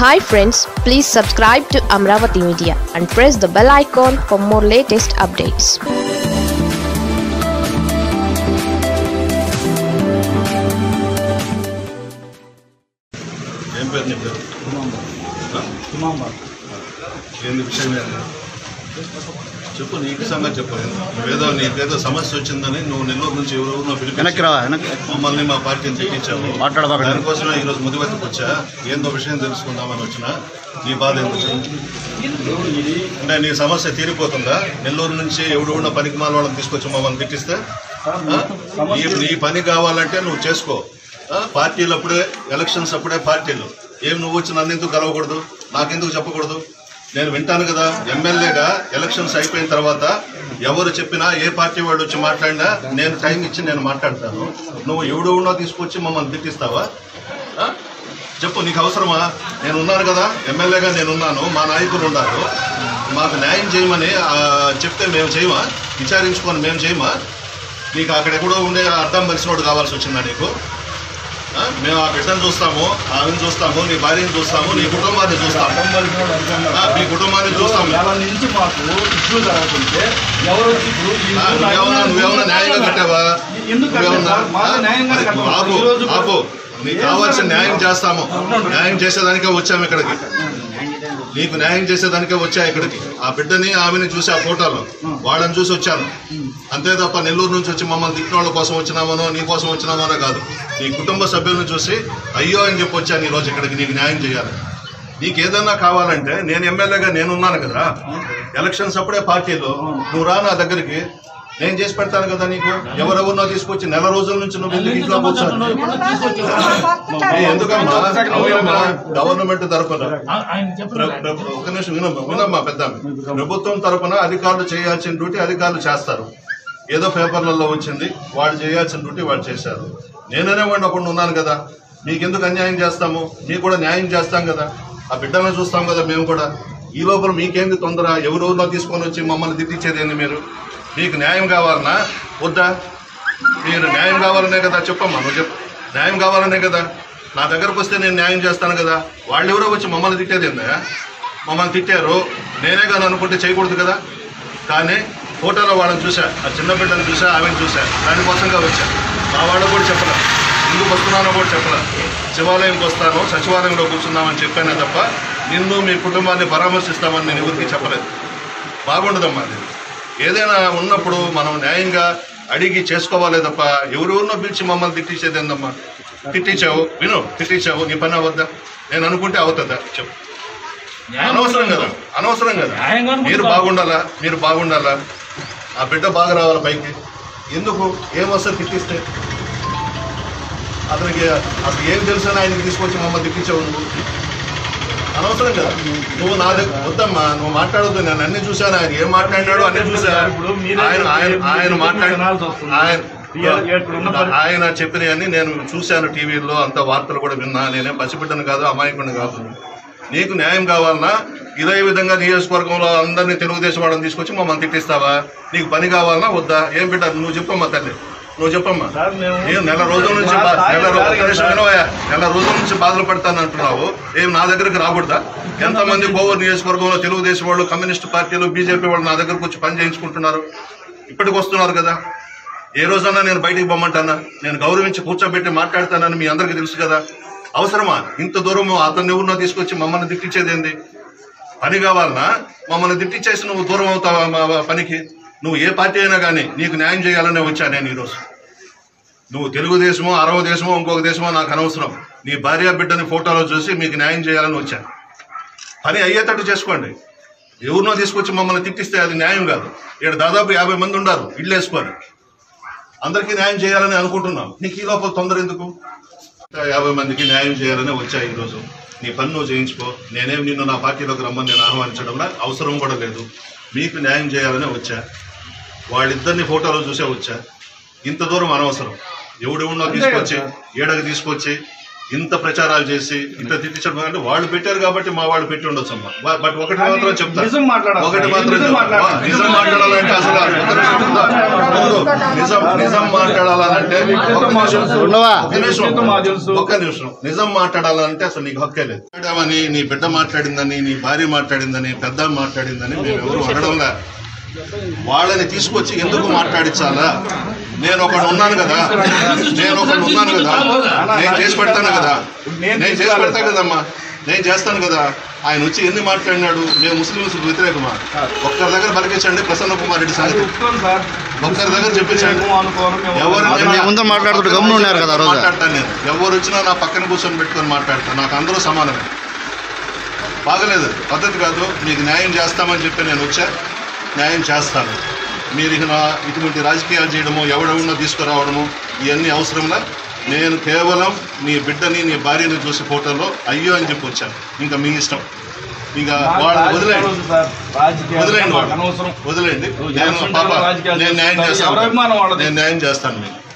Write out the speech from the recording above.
Hi friends please subscribe to Amaravati media and press the bell icon for more latest updates ఏం పేరు నీ పేరు ఆ? ఏంది విషయం ఏంది చెప్పు నీకు సంగతి చెప్పు నువ్వేదో నీకేదో సమస్య వచ్చిందని నువ్వు నెల్లూరు నుంచి ఎవరెవరినో పిలిపి వెనక్కి రా వెనక్కి మమ్మల్ని మా పార్టీని తెప్పించావు మాట్లాడబాకండి. దానికోసమే ఈరోజు ముదివెత్తకు వచ్చా ఏందో విషయం తెలుసుకుందామని వచ్చిన నీ బాధ ఎందుకు అంటే నీ సమస్య తీరిపోతుందా నెల్లూరు నుంచి ఎవడు ఉన్న పనికి మాల వాళ్ళని తీసుకొచ్చి మమ్మల్ని తిట్టిస్తే ఆ? నీ నీ పని కావాలంటే నువ్వు చేసుకో ఆ? పార్టీలు అప్పుడే ఎలక్షన్స్ అప్పుడే పార్టీలు ఏం నువ్వు వచ్చి నన్ను ఎందుకు కలవకూడదు నాకెందుకు చెప్పకూడదు నేను వింటాను కదా ఎమ్మెల్యేగా ఎలక్షన్స్ అయిపోయిన తర్వాత ఎవరు చెప్పినా ఏ పార్టీ వాడు వచ్చి మాట్లాడినా నేను టైం ఇచ్చి నేను మాట్లాడతాను నువ్వు ఎవడు ఉన్నో తీసుకొచ్చి మమ్మల్ని తిట్టిస్తావా ఆ? చెప్పు నీకు అవసరమా నేను ఉన్నాను కదా ఎమ్మెల్యేగా నేను ఉన్నాను మా నాయకులు ఉన్నారు మాకు న్యాయం చేయమని ఆ, చెప్తే మేము చేయమా విచారించుకొని మేము చేయమా నీకు అక్కడెక్కడో ఉండే అర్థం మలిసినోడు కావాల్సి వచ్చిందా నీకు ఆ? మేము ఆ బిడ్డను చూస్తాము ఆమెను చూస్తాము నీ భార్యను చూస్తాము నీ కుటుంబాన్ని చూస్తాము ఆ, మీ కుటుంబాన్ని చూస్తాము నెల నుంచి మాకు ఇష్యూ జరుగుతుంటే ఎవరు వచ్చి ఇప్పుడు ఈ ఆ, ఊరు నువ్వేమన్నా నువ్వేమన్నా న్యాయంగా కట్టావా ఎందుకు కట్టలేదు నువ్వేమన్నా సార్? మాకు న్యాయంగా ఆ, కట్టలేదు. ఆపు ఈ రోజు ఆపు నీకు ఏం కావాల్సిన సార్? న్యాయం చేస్తాము న్యాయం చేసేదానికే వచ్చాము ఇక్కడికి నీకు న్యాయం చేసేదానికే వచ్చా ఇక్కడికి ఆ బిడ్డని ఆమెని చూసి ఆ ఫోటోలో వాళ్ళని చూసి వచ్చాను అంతే తప్ప నెల్లూరు నుంచి వచ్చి మమ్మల్ని తిట్టిన వాళ్ళ కోసం వచ్చినామనో నీ కోసం వచ్చినామనో కాదు నీ కుటుంబ సభ్యులను చూసి అయ్యో అని చెప్పి వచ్చాను ఈ రోజు ఇక్కడికి నీకు న్యాయం చేయాలి నీకు ఏదన్నా కావాలంటే నేను ఎమ్మెల్యేగా నేనున్నాను కదా ఎలక్షన్స్ అప్పుడే పార్టీలో నువ్వు రా నా దగ్గరికి నేను చేసి పెడతాను కదా నీకు ఎవరెవరినో తీసుకొచ్చి నెల రోజుల నుంచి నువ్వు ఎందుకు ఇంట్లో కూర్చోను ఏ, ఎందుకమ్మా అవునమ్మా గవర్నమెంట్ తరఫున ప్ర- ప్ర- ఒక నిమిషం వినమ్మా వినమ్మా పెద్ద ప్రభుత్వం తరపున అధికారులు చేయాల్సిన డ్యూటీ అధికారులు చేస్తారు ఏదో పేపర్లలో వచ్చింది వాళ్ళు చేయాల్సిన డ్యూటీ వాళ్ళు చేశారు నేననే వాడిని ఒకడు ఉన్నాను కదా మీకెందుకు అన్యాయం చేస్తాము మీకు కూడా న్యాయం చేస్తాం కదా ఆ బిడ్డలను చూస్తాం కదా మేము కూడా ఈ లోపల మీకేంది తొందర ఎవరెవరినో తీసుకొని వచ్చి మమ్మల్ని తిట్టించేదేంది మీరు మీకు న్యాయం కావాలనా వద్దా మీరు న్యాయం కావాలనే కదా చెప్పమ్మా నువ్వు చెప్పు న్యాయం కావాలనే కదా నా దగ్గరకు వస్తే నేను న్యాయం చేస్తాను కదా వాళ్ళు ఎవరో వచ్చి మమ్మల్ని తిట్టేది ఏందా మమ్మల్ని తిట్టారు నేనే కానీ అనుకుంటే చేయకూడదు కదా కానీ ఫోటోలో వాళ్ళని చూసా ఆ చిన్న బిడ్డను చూసా ఆమెను చూసా దానికోసంగా వచ్చా మా వాళ్ళు కూడా చెప్పలే ఎందుకు వస్తున్నానో కూడా చెప్పలే శివాలయంకి వస్తాను సచివాలయంలో కూర్చున్నామని చెప్పానే తప్ప నిన్ను మీ కుటుంబాన్ని పరామర్శిస్తామని నేను ఎవరికి చెప్పలేదు బాగుండదమ్మా అది ఏదైనా ఉన్నప్పుడు మనం న్యాయంగా అడిగి చేసుకోవాలే తప్ప ఎవరెవరినో పిలిచి మమ్మల్ని తిట్టించేది ఏందమ్మా తిట్టించావు విను తిట్టించావు నీ పని అవద్దా నేను అనుకుంటే అవుతుందా చెప్పు అనవసరం కదా అనవసరం కదా న్యాయంగా అనుకుంటా. మీరు బాగుండాలా మీరు బాగుండాలా ఆ బిడ్డ బాగా రావాలా పైకి ఎందుకు ఏం వస్తుంది తిట్టిస్తే అతనికి అసలు ఏం తెలుసు అని ఆయనకి తీసుకొచ్చి మమ్మల్ని తిట్టించావు నువ్వు అనవసరం కదా నువ్వు నా దగ్గర వద్దమ్మా నువ్వు మాట్లాడొద్దు నేను అన్ని చూశాను ఆయన ఏం మాట్లాడినాడో అన్ని చూసా ఇప్పుడు మీరే ఆయన ఆయన ఆయన మాట్లాడి వినాల్సి వస్తుంది. ఆయన ఇక్కడున్న పరి- ఆయన చెప్పినవన్నీ నేను చూశాను టీవీలో అంత వార్తలు కూడా విన్నా నేనేం పసిబిడ్డను కాదు అమాయకుడిని కాదు నీకు న్యాయం కావాలన్నా ఇదే విధంగా నియోజకవర్గంలో అందరినీ తెలుగుదేశం వాళ్ళని తీసుకొచ్చి మమ్మల్ని తిట్టిస్తావా నీకు పని కావాలన్నా వద్దా ఏం బిడ్డ నువ్వు చెప్పమ్మా తల్లి నువ్వు చెప్పమ్మా సార్, మేము- నేను నెల రోజుల నుంచి బా- నెల రో- ఒక్క నిమిషం వినవయ్యా. నెల రోజుల నుంచి బాధలు పడతాను అంటున్నావు ఏం నా దగ్గరికి రాకూడదా ఎంతమంది కోవూరు నియోజకవర్గంలో తెలుగుదేశం వాళ్ళు కమ్యూనిస్ట్ పార్టీలు బీజేపీ వాళ్ళు నా దగ్గరకు వచ్చి పని చేయించుకుంటున్నారు ఇప్పటికి వస్తున్నారు కదా ఏ రోజన్నా నేను బయటికి పొమ్మంటానా నేను గౌరవించి కూర్చోబెట్టి మాట్లాడతానని మీ అందరికీ తెలుసు కదా అవసరమా ఇంత దూరం అతన్ని ఎవరినో తీసుకొచ్చి మమ్మల్ని దిట్టించేది ఏంది పని కావాలన్నా మమ్మల్ని దిట్టించేసి నువ్వు దూరం అవుతావా మా మా పనికి నువ్వు ఏ పార్టీ అయినా కానీ నీకు న్యాయం చేయాలనే వచ్చా నేను ఈరోజు నువ్వు తెలుగుదేశమో అరవ దేశమో ఇంకొక దేశమో నాకు అనవసరం నీ భార్య బిడ్డని ఫోటోలో చూసి మీకు న్యాయం చేయాలని వచ్చా పని అయ్యేటట్టు చేసుకోండి ఎవరినో తీసుకొచ్చి మమ్మల్ని తిట్టిస్తే అది న్యాయం కాదు ఇక్కడ దాదాపు యాభై మంది ఉన్నారు ఇల్లు వేసుకోరు అందరికీ న్యాయం చేయాలని అనుకుంటున్నాం నీకు ఈ లోపల తొందర ఎందుకు యాభై మందికి న్యాయం చేయాలని వచ్చా ఈరోజు నీ పని నువ్వు చేయించుకో నేనేం నిన్ను నా పార్టీలోకి రమ్మని నేను ఆహ్వానించడంలో అవసరం కూడా లేదు మీకు న్యాయం చేయాలని వచ్చా వాళ్ళిద్దరిని ఫోటోలో చూసే వచ్చా ఇంత దూరం అనవసరం ఎవడెవడో తీసుకొచ్చి ఏడకి తీసుకొచ్చి ఇంత ప్రచారాలు చేసి ఇంత తిట్టించడం అంటే వాళ్ళు పెట్టారు కాబట్టి మా వాళ్ళు పెట్టి ఉండొచ్చు అమ్మా బ- బట్ ఒకటి మాత్రం చెప్తా నిజం మాట్లాడాలి. ఒకటి మాత్రం నిజం చెప్తా. మాట్లాడాలి. నిజం మాట్లాడాలంటే అసలు ఒక నిమిషం ఉందా? ముందు నిజం నిజం మాట్లాడాలంటే ఒక నిమిషం ఉండవా? ఒక నిమిషం నిజం మాకు తెలుసు. ఒక్క నిమిషం నిజం మాట్లాడాలంటే అసలు నీకు హక్కే లేదు మాట్లాడామని నీ బిడ్డ మాట్లాడిందని నీ భార్య మాట్లాడిందని పెద్ద మాట్లాడిందని మేము ఎవరు అనడంలా వాళ్ళని తీసుకొచ్చి ఎందుకు మాట్లాడించాలా నేను ఒకడు ఉన్నాను కదా నేను ఒకడు ఉన్నాను కదా నేను చేసి పెడతాను కదా నేను చేసి పెడతాను కదమ్మా నేను చేస్తాను కదా ఆయన వచ్చి ఎన్ని మాట్లాడినాడు మేము ముస్లింస్ వ్యతిరేకమా ఒక్కరి దగ్గర బలికించండి ప్రసన్న కుమార్ రెడ్డి సంగతి చెప్తాను సార్ ఒక్కరి దగ్గర చెప్పించండి మేము అనుకోను మేము ఎవరు అది మీ ముందు మాట్లాడుతుంటే గమ్మున ఉన్నారు కదా ఆ రోజు. మాట్లాడతాను నేను ఎవరు వచ్చినా నా పక్కన కూర్చొని పెట్టుకొని మాట్లాడతాను నాకు అందరూ సమానమే బాగలేదు పద్ధతి కాదు మీకు న్యాయం చేస్తామని చెప్పి నేను వచ్చా న్యాయం చేస్తాను మీరు ఇక నా ఇటువంటి రాజకీయాలు చేయడము ఎవడెవడో తీసుకురావడము ఇవన్నీ అవసరంలా నేను కేవలం నీ బిడ్డని నీ భార్యని చూసి ఫోటోలో అయ్యో అని చెప్పి వచ్చాను ఇంకా మీ ఇష్టం ఇంకా వాళ్ళని వదిలేయండి సార్ రాజకీయాలు వదిలేయండి మాకు వాళ్ళు అనవసరం వదిలేయండి నువ్వు నేను చేస్తుంటే పాప రాజకీయాలు నేను న్యాయం చేస్తారు. చేస్తాను ఎవరి అభిమానం వాళ్ళది. నేను న్యాయం చేస్తాను మీకు